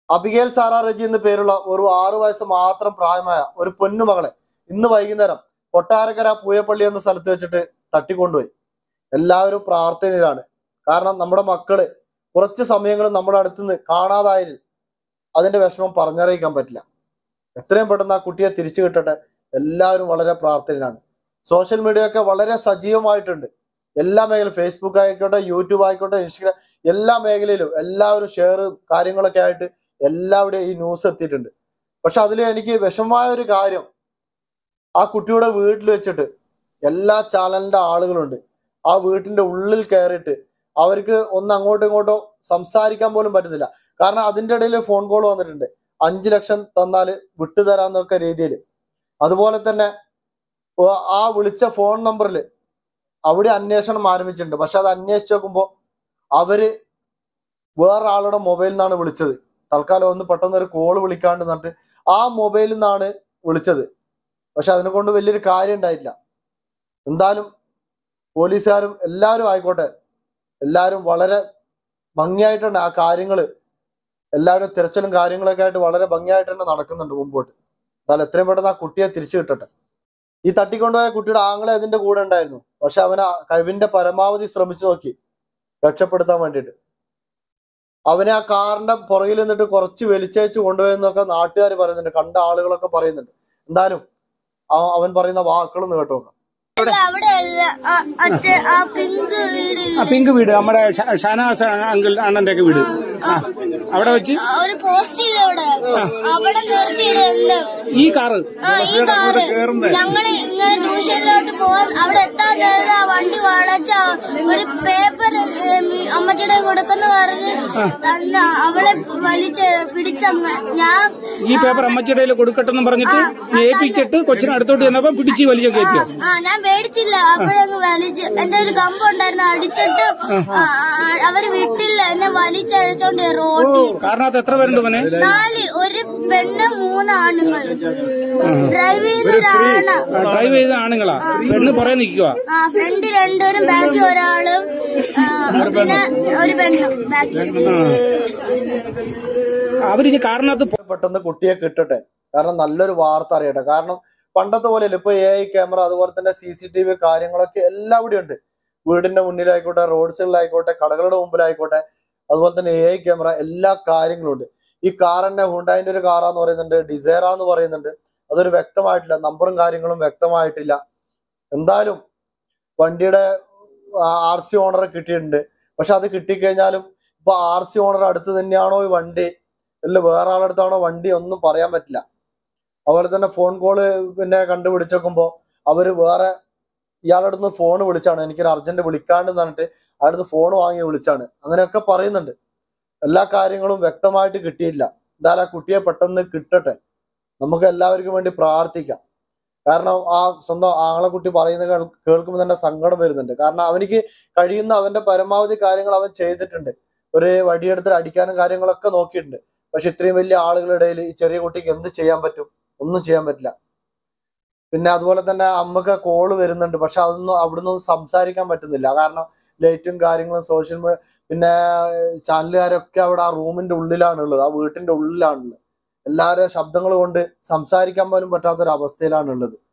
Abigail Sara Reji എന്ന പേരുള്ള ഒരു ആറു വയസ്സ് മാത്രം പ്രായമായ ഒരു പൊന്നുമകളെ ഇന്ന് വൈകുന്നേരം കൊട്ടാരക്കര പൂയപ്പള്ളി എന്ന സ്ഥലത്ത് വെച്ചിട്ട് തട്ടിക്കൊണ്ടുപോയി എല്ലാവരും പ്രാർത്ഥനയിലാണ് കാരണം നമ്മുടെ മക്കള് കുറച്ച് സമയങ്ങൾ നമ്മുടെ അടുത്തുനിന്ന് കാണാതായാൽ അതിന്റെ വിഷമം പറഞ്ഞറിയിക്കാൻ പറ്റില്ല എത്രയും പെട്ടെന്ന് ആ കുട്ടിയെ തിരിച്ചു കിട്ടട്ടെ എല്ലാവരും വളരെ പ്രാർത്ഥനയിലാണ് സോഷ്യൽ മീഡിയ ഒക്കെ വളരെ സജീവമായിട്ടുണ്ട് എല്ലാ മേഖലയും ഫേസ്ബുക്ക് ആയിക്കോട്ടെ യൂട്യൂബ് ആയിക്കോട്ടെ ഇൻസ്റ്റഗ്രാം എല്ലാ മേഖലയിലും എല്ലാവരും ഷെയർ കാര്യങ്ങളൊക്കെ ആയിട്ട് എല്ലാവിടെയും ഈ ന്യൂസ് എത്തിയിട്ടുണ്ട് പക്ഷെ അതിൽ എനിക്ക് വിഷമമായ ഒരു കാര്യം ആ കുട്ടിയുടെ വീട്ടിൽ വെച്ചിട്ട് എല്ലാ ചാനലിന്റെ ആളുകളുണ്ട് ആ വീട്ടിന്റെ ഉള്ളിൽ കയറിയിട്ട് അവർക്ക് ഒന്ന് അങ്ങോട്ടും ഇങ്ങോട്ടോ സംസാരിക്കാൻ പോലും പറ്റുന്നില്ല കാരണം അതിന്റെ ഇടയിൽ ഫോൺ കോൾ വന്നിട്ടുണ്ട് അഞ്ചു ലക്ഷം തന്നാല് വിട്ടുതരാന്നൊക്കെ രീതിയിൽ അതുപോലെ തന്നെ ഓ- ആ വിളിച്ച ഫോൺ നമ്പറിൽ അവിടെ അന്വേഷണം ആരംഭിച്ചിട്ടുണ്ട് പക്ഷെ അത് അന്വേഷിച്ച് നോക്കുമ്പോൾ അവര് വേറെ ആളുടെ മൊബൈലിൽ നിന്നാണ് വിളിച്ചത് തൽക്കാലം ഒന്ന് പെട്ടെന്ന് ഒരു കോള് വിളിക്കാണ്ട് എന്നിട്ട് ആ മൊബൈലിൽ നിന്നാണ് വിളിച്ചത് പക്ഷെ അതിനെ കൊണ്ട് വലിയൊരു കാര്യം ഉണ്ടായിട്ടില്ല എന്തായാലും പോലീസുകാരും എല്ലാവരും ആയിക്കോട്ടെ എല്ലാവരും വളരെ ഭംഗിയായിട്ടാണ് ആ കാര്യങ്ങൾ എല്ലാവരും തിരച്ചിലും കാര്യങ്ങളൊക്കെ ആയിട്ട് വളരെ ഭംഗിയായിട്ട് തന്നെ നടക്കുന്നുണ്ട് മുമ്പോട്ട് എന്നാലും എത്രയും പെട്ടെന്ന് ആ കുട്ടിയെ തിരിച്ചു കിട്ടട്ടെ ഈ തട്ടിക്കൊണ്ടുപോയ കുട്ടിയുടെ ആങ്ങളെ അതിന്റെ കൂടെ ഉണ്ടായിരുന്നു പക്ഷെ അവൻ ആ കഴിവിന്റെ പരമാവധി ശ്രമിച്ചു നോക്കി രക്ഷപ്പെടുത്താൻ വേണ്ടിയിട്ട് അവനെ ആ കാറിന്റെ പുറകിൽ നിന്നിട്ട് കുറച്ച് വലിച്ചയച്ച് കൊണ്ടുപോയെന്നൊക്കെ നാട്ടുകാർ പറയുന്നുണ്ട് കണ്ട ആളുകളൊക്കെ പറയുന്നുണ്ട് എന്തായാലും ആ- അവൻ പറയുന്ന വാക്കുകളൊന്ന് കേട്ടോ അല്ല അവിടെ അല്ല ആ- മറ്റേ ആ പിങ്ക് വീടില്ലേ ആ പിങ്ക് വീട് നമ്മുടെ ഷ- ഷാനവാസ് അങ്കിൾ അണ്ണന്റെ ഒക്കെ വീട് ആ അവിടെ വെച്ച് ആ, ഒരു പോസ്റ്റ് ഇല്ല അവിടെ അവിടെ നിർത്തിയിടുന്നുണ്ട് ഈ കാറ് ആ ഈ കാറ് ഞങ്ങള് ഇങ്ങനെ ട്യൂഷനിലോട്ട് പോകാൻ അവിടെ എത്താൻ നേരം ആ വണ്ടി വളച്ച ഒരു പേപ്പർ അമ്മച്ചിയുടെ കൊടുക്കുന്ന പറഞ്ഞ് തന്ന അവളെ വലിച്ച് പിടിച്ചങ്ങ് ഞാൻ ഈ പേപ്പർ അമ്മച്ചിയുടെ കയ്യിൽ കൊടുക്കട്ടെന്ന് പറഞ്ഞിട്ട് ഏൽപ്പിച്ചിട്ട് കൊച്ചിനെ അടുത്തോട്ട് ചെന്നപ്പോ പിടിച്ച് വലിയ കയറ്റിയോ ആ ഞാൻ പേടിച്ചില്ല അപ്പോഴങ്ങ് വലിച്ച് എന്റെ ഒരു കമ്പുണ്ടായിരുന്നു അടിച്ചിട്ട് ആ, ആ, അവര് വിട്ടില്ല എന്നെ വലിച്ചഴിച്ചോണ്ട് റോട്ടിൽ കാരണത്ത് എത്ര പേരുണ്ട് മോനെ നാല് ഒരു പെണ്ണ് മൂന്ന് ആണുങ്ങൾ ഡ്രൈവ് ചെയ്യുന്ന ഒരാണ് ആ, ഡ്രൈവ് ചെയ്ത ആണുങ്ങളാ പെണ്ണ് പുറകെ നിൽക്കുക ആ ഫ്രണ്ട് രണ്ടുപേരും ബാക്കി ഒരാളും ആ, പിന്നെ ഒരു പെണ്ണും ബാക്കി അവരിത് കാറിനകത്ത് പോ- പെട്ടെന്ന് കുട്ടിയെ കിട്ടട്ടെ കാരണം നല്ലൊരു വാർത്ത അറിയട്ടെ കാരണം പണ്ടത്തെ പോലെയല്ല ഇപ്പൊ എ ഐ ക്യാമറ അതുപോലെ തന്നെ സി സി ടി വി കാര്യങ്ങളൊക്കെ എല്ലാം ഇവിടെ ഉണ്ട് വീടിന്റെ മുന്നിലായിക്കോട്ടെ റോഡ് സൈഡിലായിക്കോട്ടെ കടകളുടെ മുമ്പിലായിക്കോട്ടെ അതുപോലെ തന്നെ എ ഐ ക്യാമറ എല്ലാ കാര്യങ്ങളും ഉണ്ട് ഈ കാർ തന്നെ ഹുണ്ടായിന്റെ ഒരു കാറാന്ന് പറയുന്നുണ്ട് ഡിസൈറ എന്ന് പറയുന്നുണ്ട് അതൊരു വ്യക്തമായിട്ടില്ല നമ്പറും കാര്യങ്ങളും വ്യക്തമായിട്ടില്ല എന്തായാലും വണ്ടിയുടെ ആർ സി ഓണറെ കിട്ടിയിട്ടുണ്ട് പക്ഷെ അത് കിട്ടിക്കഴിഞ്ഞാലും ഇപ്പൊ ആർ സി ഓണർ അടുത്ത് തന്നെയാണോ ഈ വണ്ടി അല്ല വേറെ ആളടുത്താണോ വണ്ടി ഒന്നും പറയാൻ പറ്റില്ല അതുപോലെ തന്നെ ഫോൺ കോള് പിന്നെ കണ്ടുപിടിച്ച് നോക്കുമ്പോൾ അവര് വേറെ ഇയാളുടെ അടുത്ത് ഫോൺ വിളിച്ചാണ് എനിക്കൊരു അർജന്റ് വിളിക്കാണ്ട് പറഞ്ഞിട്ട് അയാളുടെ ഫോൺ വാങ്ങി വിളിച്ചാണ് അങ്ങനെയൊക്കെ പറയുന്നുണ്ട് എല്ലാ കാര്യങ്ങളും വ്യക്തമായിട്ട് കിട്ടിയില്ല എന്തായാലും ആ കുട്ടിയെ പെട്ടെന്ന് കിട്ടട്ടെ നമുക്ക് എല്ലാവർക്കും വേണ്ടി പ്രാർത്ഥിക്കാം കാരണം ആ സ്വന്തം ആങ്ങളെ കുട്ടി പറയുന്ന കേൾ- കേൾക്കുമ്പോൾ തന്നെ സങ്കടം വരുന്നുണ്ട് കാരണം അവനിക്ക് കഴിയുന്ന അവന്റെ പരമാവധി കാര്യങ്ങൾ അവൻ ചെയ്തിട്ടുണ്ട് ഒരു വടിയെടുത്തിട്ട് അടിക്കാനും കാര്യങ്ങളൊക്കെ നോക്കിയിട്ടുണ്ട് പക്ഷെ ഇത്രയും വലിയ ആളുകളുടെ ഇടയിൽ ഈ ചെറിയ കുട്ടിക്ക് എന്ത് ചെയ്യാൻ പറ്റും ഒന്നും ചെയ്യാൻ പറ്റില്ല പിന്നെ അതുപോലെ തന്നെ അമ്മക്ക് കോള് വരുന്നുണ്ട് പക്ഷെ അതൊന്നും അവിടുന്ന് സംസാരിക്കാൻ പറ്റുന്നില്ല കാരണം ലൈറ്റും കാര്യങ്ങളും സോഷ്യൽ മീഡിയ പിന്നെ ചാനലുകാരൊക്കെ അവിടെ ആ റൂമിന്റെ ഉള്ളിലാണ് ഉള്ളത് ആ വീട്ടിന്റെ ഉള്ളിലാണുള്ളത് എല്ലാവരും ശബ്ദങ്ങൾ കൊണ്ട് സംസാരിക്കാൻ പോലും പറ്റാത്തൊരു അവസ്ഥയിലാണ് ഉള്ളത്